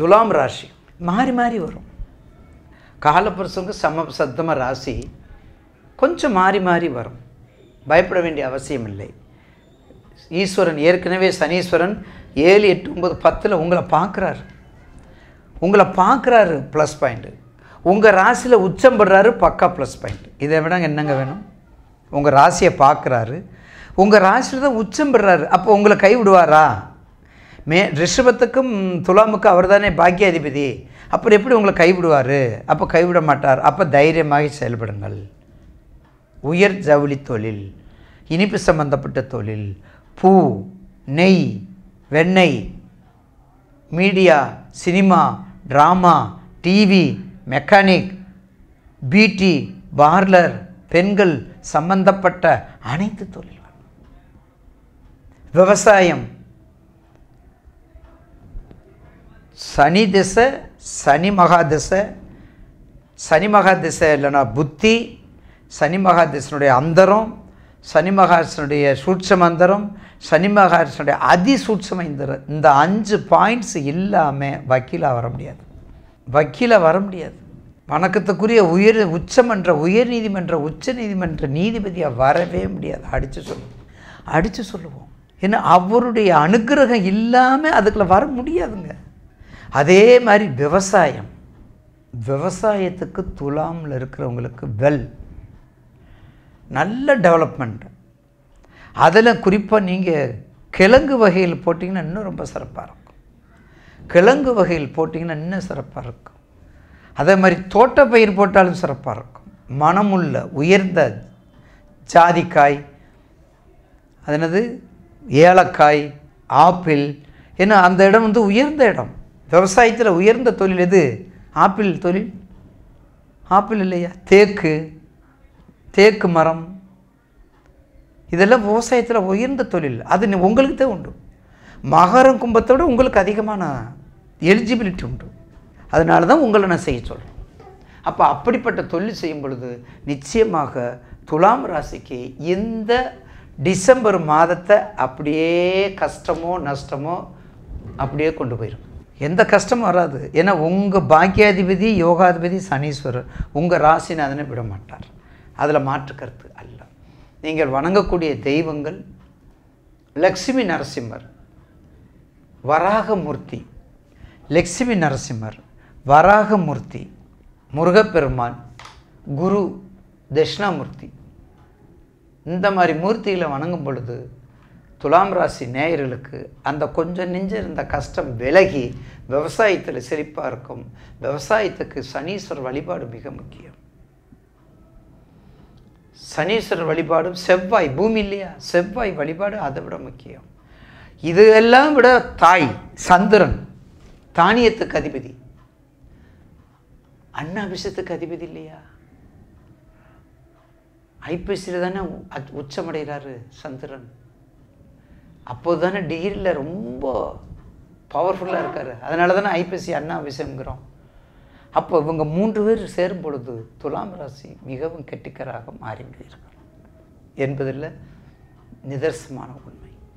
துலாம் ராசி மாறி மாறி வரும் காலப்புருஷனுக்கு சம சத்தம ராசி கொஞ்சம் மாறி மாறி வரும் பயப்பட வேண்டிய அவசியம் இல்லை ஈஸ்வரன் ஏற்கனவே சனீஸ்வரன் ஏழு எட்டு ஒன்பது பத்தில் உங்களை பார்க்குறாரு உங்களை பார்க்குறாரு ப்ளஸ் பாயிண்ட்டு உங்கள் ராசியில் உச்சம் படுறாரு பக்கா ப்ளஸ் பாயிண்ட் இதை விட என்னங்க வேணும் உங்கள் ராசியை பார்க்குறாரு உங்கள் ராசியில் தான் உச்சம் பெறாரு அப்போ உங்களை கைவிடுவாரா மே ரிஷபத்துக்கும் துலாமுக்கும் அவர் தானே பாக்கியாதிபதி அப்புறம் எப்படி உங்களை கைவிடுவார் அப்போ கைவிட மாட்டார் அப்போ தைரியமாக செயல்படுங்கள் உயர் ஜவுளி தொழில் இனிப்பு சம்பந்தப்பட்ட தொழில் பூ நெய் வெண்ணெய் media cinema drama TV mechanic beauty parlour பெண்கள் சம்பந்தப்பட்ட அனைத்து தொழில்கள் விவசாயம் சனி திசை சனி மகா திசை சனி மகா திசை இல்லைன்னா புத்தி சனி மகா திசனுடைய அந்தரம் சனி மகாசனுடைய சூட்சம அந்தரம் சனி மகாசனுடைய அதி சூட்சம இந்தரம் இந்த அஞ்சு பாயிண்ட்ஸ் இல்லாமல் வக்கீலாக வர முடியாது வக்கீலாக வர முடியாது வணக்கத்துக்குரிய உயர் உச்சமன்ற உயர் நீதிமன்ற உச்ச நீதிமன்ற நீதிபதியாக வரவே முடியாது அடித்து சொல்லுவோம் அடித்து சொல்லுவோம் ஏன்னா அவருடைய அனுக்கிரகம் இல்லாமல் அதுக்குள்ள வர முடியாதுங்க அதே மாதிரி விவசாயம் விவசாயத்துக்கு துலாமில் இருக்கிறவங்களுக்கு வெல் நல்ல டெவலப்மெண்ட் அதில் குறிப்பாக நீங்கள் கிழங்கு வகையில் போட்டிங்கன்னா இன்னும் ரொம்ப சிறப்பாக இருக்கும் கிழங்கு வகையில் போட்டிங்கன்னா இன்னும் சிறப்பாக இருக்கும் அதே மாதிரி தோட்ட பயிர் போட்டாலும் சிறப்பாக இருக்கும் மனமுள்ள உயர்ந்த ஜாதிக்காய் அது என்னது ஏலக்காய் ஆப்பிள் ஏன்னா அந்த இடம் வந்து உயர்ந்த இடம் விவசாயத்தில் உயர்ந்த தொழில் எது ஆப்பிள் தொழில் ஆப்பிள் இல்லையா தேக்கு தேக்கு மரம் இதெல்லாம் விவசாயத்தில் உயர்ந்த தொழில் அது நீ- உங்களுக்கு தான் உண்டு மகரம் கும்பத்தை விட உங்களுக்கு அதிகமான எலிஜிபிலிட்டி உண்டு அதனால தான் உங்களை நான் செய்ய சொல்கிறேன் அப்போ அப்படிப்பட்ட தொழில் செய்யும் பொழுது நிச்சயமாக துலாம் ராசிக்கு இந்த டிசம்பர் மாதத்தை அப்படியே கஷ்டமோ நஷ்டமோ அப்படியே கொண்டு போயிடும் எந்த கஷ்டமும் வராது ஏன்னா உங்கள் பாக்கியாதிபதி யோகாதிபதி சனீஸ்வரர் உங்கள் ராசிநாதனை விட மாட்டார் அதில் மாற்று கருத்து அல்ல நீங்கள் வணங்கக்கூடிய தெய்வங்கள் லக்ஷ்மி நரசிம்மர் வராகமூர்த்தி லக்ஷ்மி நரசிம்மர் வராகமூர்த்தி முருகப்பெருமான் குரு தட்சிணாமூர்த்தி இந்த மாதிரி மூர்த்திகளை வணங்கும் பொழுது துலாம் ராசி நேயர்களுக்கு அந்த கொஞ்சம் நெஞ்ச இருந்த கஷ்டம் விலகி விவசாயத்தில் செழிப்பாக இருக்கும் விவசாயத்துக்கு சனீஸ்வரர் வழிபாடு மிக முக்கியம் சனீஸ்வரர் வழிபாடும் செவ்வாய் பூமி இல்லையா செவ்வாய் வழிபாடு அதை விட முக்கியம் இது எல்லாம் விட தாய் சந்திரன் தானியத்துக்கு அதிபதி அன்னாபிஷத்துக்கு அதிபதி இல்லையா ஐபிஎஸ்சியில் தானே உ- உச்சமடைகிறாரு சந்திரன் அப்போது தானே டிகிரியில் ரொம்ப பவர்ஃபுல்லாக இருக்கார் அதனால தானே ஐபிஎஸ்சி அண்ணா விஷயங்கிறோம் அப்போ இவங்க மூன்று பேர் சேரும் பொழுது துலாம் ராசி மிகவும் கெட்டிக்கராக மாறிவிடுகிறார் என்பதில் நிதர்சனமான உண்மை